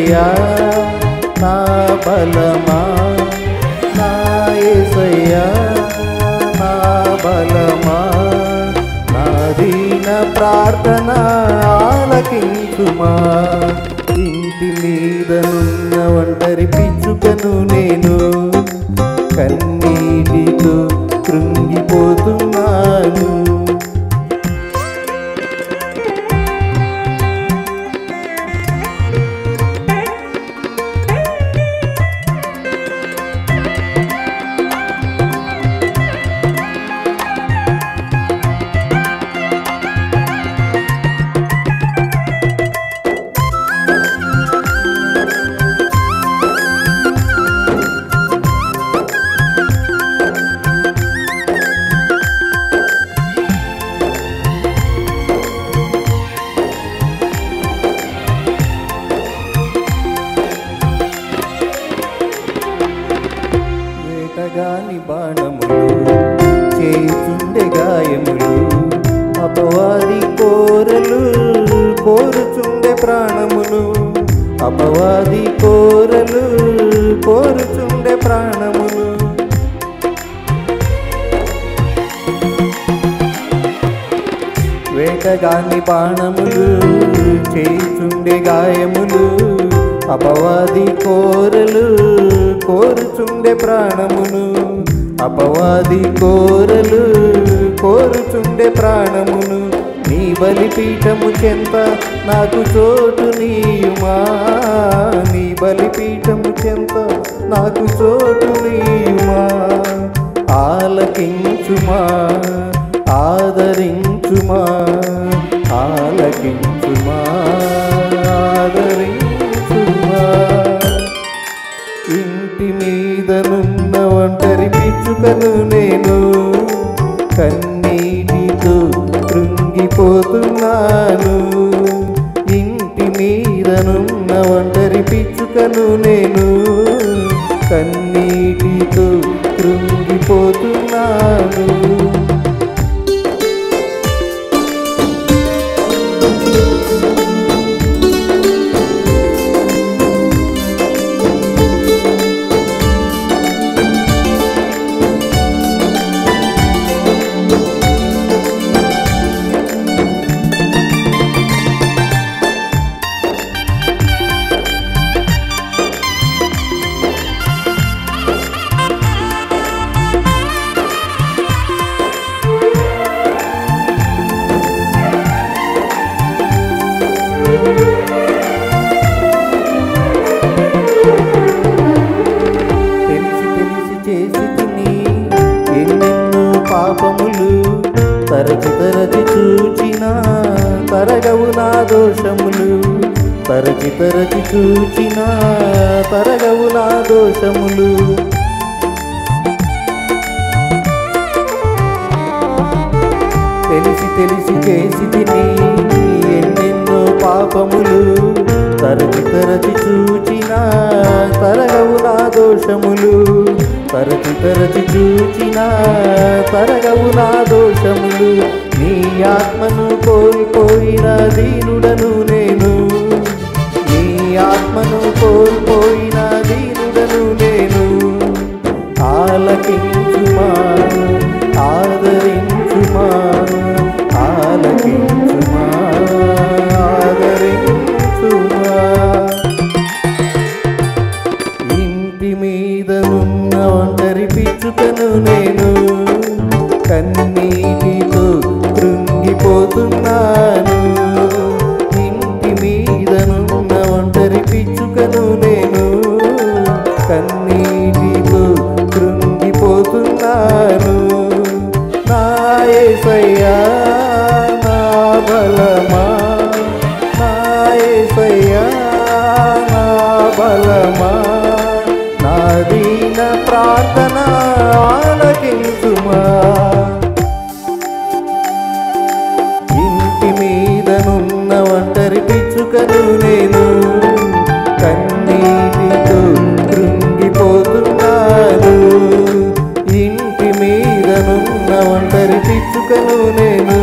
ఏసయ్యా నా బలమా నా ఏసయ్యా నా బలమా నా దీన ప్రార్థన ఆలకించుమా ఇంటి మీదనున్న ఒంటరి పిచ్చుకను నేను కన్నీటితో కృంగిపోతున్నాను వేటగాని బాణములు చేయుచుండే గాయములు అపవాది కోరలు కోరుచుండే ప్రాణములు అపవాది కోరలు కోరుచుండే ప్రాణములు వేటగాని బాణములు చేయుచుండే గాయములు అపవాది కోరలు కోరుచుండే ప్రాణమును అపవాది కోరలు కోరుచుండే ప్రాణమును నీ బలిపీఠము చెంత నాకు చోటు నీయుమా నీ బలిపీఠము చెంత నాకు చోటు నీయుమా ఆలకించుమా ఆదరించుమా ఆలకించుమా ఆదరించుమా ఇంటి మీదనున్న ఒంటరి పిచ్చుకను నేను కన్నీటితో కృంగిపోతున్నాను ఇంటి మీదనున్న ఒంటరి పిచ్చుకను నేను కన్నీటితో కృంగిపోతున్నాను తెలిసి తెలిసి చేసి తిని ఎన్నెన్నో పాపములు తరచి తరచి చూచిన తరగవు నా దోషములు తరచి తరచి చూచిన తరగవు నా దోషములు తెలిసి తెలిసి చేసి తిని ఎన్నెన్నో పాపములు తరచి తరచి చూచిన తరగవు నా దోషములు తరచి తరచి చూచిన తరగవు నా దోషములు నీ ఆత్మను కోల్పోయిన దీనుడను నేను నీ ఆత్మను కోల్పోయిన దీనుడను నేను ఆలకించుమా ఆదరించుమా ఆలకించుమా ఆదరించుమా ఇంటి మీదనున్న ఒంటరి పిచ్చుకను నేను కన్నీటితో కృంగిపోతున్నాను ఇంటి మీదనున్న ఒంటరి పిచ్చుకను నేను కన్నీటితో కృంగిపోతున్నాను నా యేసయ్యా నా బలమా నా యేసయ్యా నా బలమా నా దీన ప్రార్థన ఆలకించుమా ఇంటి మీదనున్న ఒంటరి పిచ్చుకను నేను కన్నీటితో కృంగిపోతున్నాను ఇంటి మీదనున్న ఒంటరి పిచ్చుకను నేను